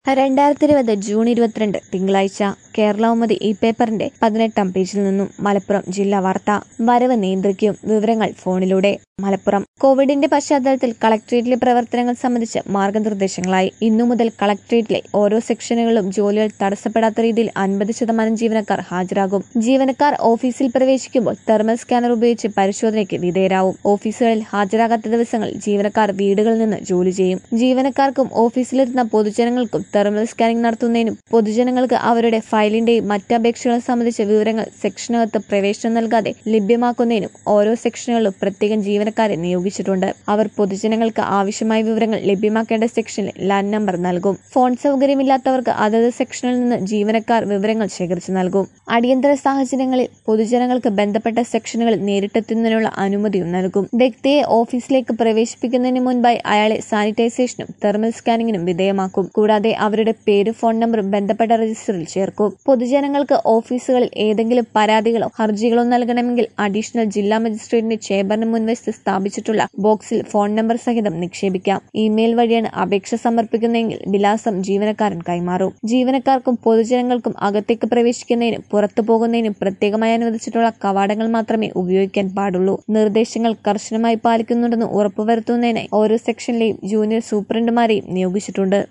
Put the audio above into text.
രണ്ടായിരത്തി ഇരുപത് ജൂൺ ഇരുപത്തിരണ്ട് തിങ്കളാഴ്ച കേരളൗമതി ഈ പേപ്പറിന്റെ പതിനെട്ടാം പേജിൽ നിന്നും മലപ്പുറം ജില്ലാ വാർത്ത വരവ് നിയന്ത്രിക്കും വിവരങ്ങൾ ഫോണിലൂടെ മലപ്പുറം കോവിഡിന്റെ പശ്ചാത്തലത്തിൽ കളക്ടറേറ്റിലെ പ്രവർത്തനങ്ങൾ സംബന്ധിച്ച് മാർഗനിർദ്ദേശങ്ങളായി ഇന്നു മുതൽ കളക്ടറേറ്റിലെ ഓരോ സെക്ഷനുകളിലും ജോലികൾ തടസ്സപ്പെടാത്ത രീതിയിൽ അൻപത് ശതമാനം ജീവനക്കാർ ഹാജരാകും ജീവനക്കാർ ഓഫീസിൽ പ്രവേശിക്കുമ്പോൾ തെർമൽ സ്കാനർ ഉപയോഗിച്ച് പരിശോധനയ്ക്ക് വിധേയരാവും ഓഫീസുകളിൽ ഹാജരാകാത്ത ദിവസങ്ങളിൽ ജീവനക്കാർ വീടുകളിൽ നിന്ന് ജോലി ചെയ്യും ജീവനക്കാർക്കും ഓഫീസിലെത്തുന്ന പൊതുജനങ്ങൾക്കും തെർമൽ സ്കാനിംഗ് നടത്തുന്നതിനും പൊതുജനങ്ങൾക്ക് അവരുടെ ഫയലിന്റെയും മറ്റ് അപേക്ഷകളും സംബന്ധിച്ച വിവരങ്ങൾ സെക്ഷനകത്ത് പ്രവേശനം നൽകാതെ ലഭ്യമാക്കുന്നതിനും ഓരോ സെക്ഷനുകളിലും പ്രത്യേകം ജീവനക്കാരെ നിയോഗിച്ചിട്ടുണ്ട് അവർ പൊതുജനങ്ങൾക്ക് ആവശ്യമായ വിവരങ്ങൾ ലഭ്യമാക്കേണ്ട സെക്ഷനിൽ ലാൻഡ് നമ്പർ നൽകും ഫോൺ സൗകര്യമില്ലാത്തവർക്ക് അതത് സെക്ഷനിൽ നിന്ന് ജീവനക്കാർ വിവരങ്ങൾ ശേഖരിച്ചു നൽകും അടിയന്തര സാഹചര്യങ്ങളിൽ പൊതുജനങ്ങൾക്ക് ബന്ധപ്പെട്ട സെക്ഷനുകളിൽ നേരിട്ടെത്തുന്നതിനുള്ള അനുമതിയും നൽകും വ്യക്തിയെ ഓഫീസിലേക്ക് പ്രവേശിപ്പിക്കുന്നതിന് മുൻപായി അയാളെ സാനിറ്റൈസേഷനും തെർമൽ സ്കാനിങ്ങിനും വിധേയമാക്കും കൂടാതെ അവരുടെ പേര് ഫോൺ നമ്പറും ബന്ധപ്പെട്ട രജിസ്റ്ററിൽ ചേർക്കും പൊതുജനങ്ങൾക്ക് ഓഫീസുകളിൽ ഏതെങ്കിലും പരാതികളോ ഹർജികളോ നൽകണമെങ്കിൽ അഡീഷണൽ ജില്ലാ മജിസ്ട്രേറ്റിന്റെ ചേംബറിന് മുൻവശത്ത് സ്ഥാപിച്ചിട്ടുള്ള ബോക്സിൽ ഫോൺ നമ്പർ സഹിതം നിക്ഷേപിക്കാം ഇമെയിൽ വഴിയാണ് അപേക്ഷ സമർപ്പിക്കുന്നതെങ്കിൽ വിലാസം ജീവനക്കാരൻ കൈമാറും ജീവനക്കാർക്കും പൊതുജനങ്ങൾക്കും അകത്തേക്ക് പ്രവേശിക്കുന്നതിനും പുറത്തു പോകുന്നതിനും പ്രത്യേകമായി അനുവദിച്ചിട്ടുള്ള കവാടങ്ങൾ മാത്രമേ ഉപയോഗിക്കാൻ പാടുള്ളൂ നിർദ്ദേശങ്ങൾ കർശനമായി പാലിക്കുന്നുണ്ടെന്ന് ഉറപ്പുവരുത്തുന്നതിനായി ഓരോ സെക്ഷനിലെയും ജൂനിയർ സൂപ്രണ്ടുമാരെയും നിയോഗിച്ചിട്ടുണ്ട്